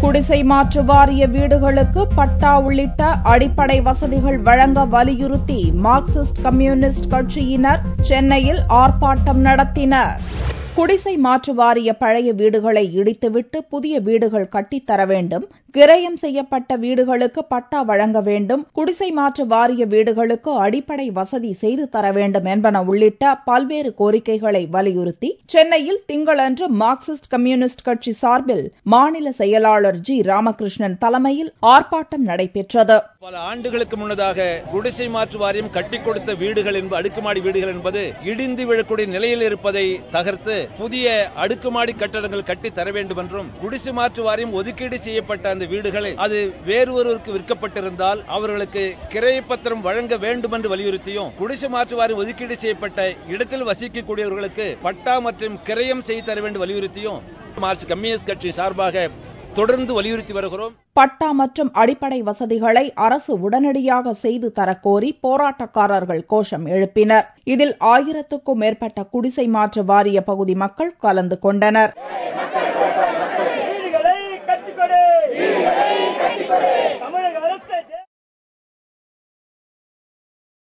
குடிசை மாற்று வாரிய வீடுகளுக்கு பட்டா உள்ளிட்ட அடிப்படை வசதிகள் வழங்க வலியுறுத்தி மார்க்சிஸ்ட் கம்யூனிஸ்ட் கட்சியினர் சென்னையில் ஆர்ப்பாட்டம் நடத்தினர் குடிசை மாற்று வாரிய பழைய வீடுகளை இடித்துவிட்டு புதிய வீடுகள் கட்டித்தர வேண்டும் கிரயம் செய்யப்பட்ட வீடுகளுக்கு பட்டா வழங்க வேண்டும் குடிசை மாற்று வாரிய வீடுகளுக்கு அடிப்படை வசதி செய்து தர வேண்டும் என்பன உள்ளிட்ட பல்வேறு கோரிக்கைகளை வலியுறுத்தி சென்னையில் திங்களன்று மார்க்சிஸ்ட் கம்யூனிஸ்ட் கட்சி சார்பில் மாநில செயலாளர் ஜி ராமகிருஷ்ணன் தலைமையில் ஆர்ப்பாட்டம் நடைபெற்றது பல ஆண்டுகளுக்கு முன்னதாக குடிசை மாற்று வாரியம் கட்டிக் கொடுத்த வீடுகள் என்பது அடுக்குமாடி வீடுகள் என்பது இடிந்து விழக்கூடிய நிலையில் இருப்பதை தகர்த்து புதிய அடுக்குமாடி கட்டடங்கள் கட்டி தர வேண்டும் என்றும் குடிசை மாற்று வாரியம் ஒதுக்கீடு செய்யப்பட்ட அந்த வீடுகளை அது வேறு ஒருவருக்கு விற்கப்பட்டிருந்தால் அவர்களுக்கு கிரைய பத்திரம் வழங்க வேண்டும் என்று வலியுறுத்தியும் குடிசை மாற்று வாரியம் ஒதுக்கீடு செய்யப்பட்ட இடத்தில் வசிக்கக்கூடியவர்களுக்கு பட்டா மற்றும் கிரயம் செய்து தர வேண்டும் வலியுறுத்தியும் மார்க்சிஸ்ட் கம்யூனிஸ்ட் கட்சி சார்பாக தொடர்ந்து வலியுறுத்தி வருகிறோம் பட்டா மற்றும் அடிப்படை வசதிகளை அரசு உடனடியாக செய்து தரக்கோரி போராட்டக்காரர்கள் கோஷம் எழுப்பினர் இதில் ஆயிரத்துக்கும் மேற்பட்ட குடிசை மாற்று வாரிய பகுதி மக்கள் கலந்து கொண்டனர்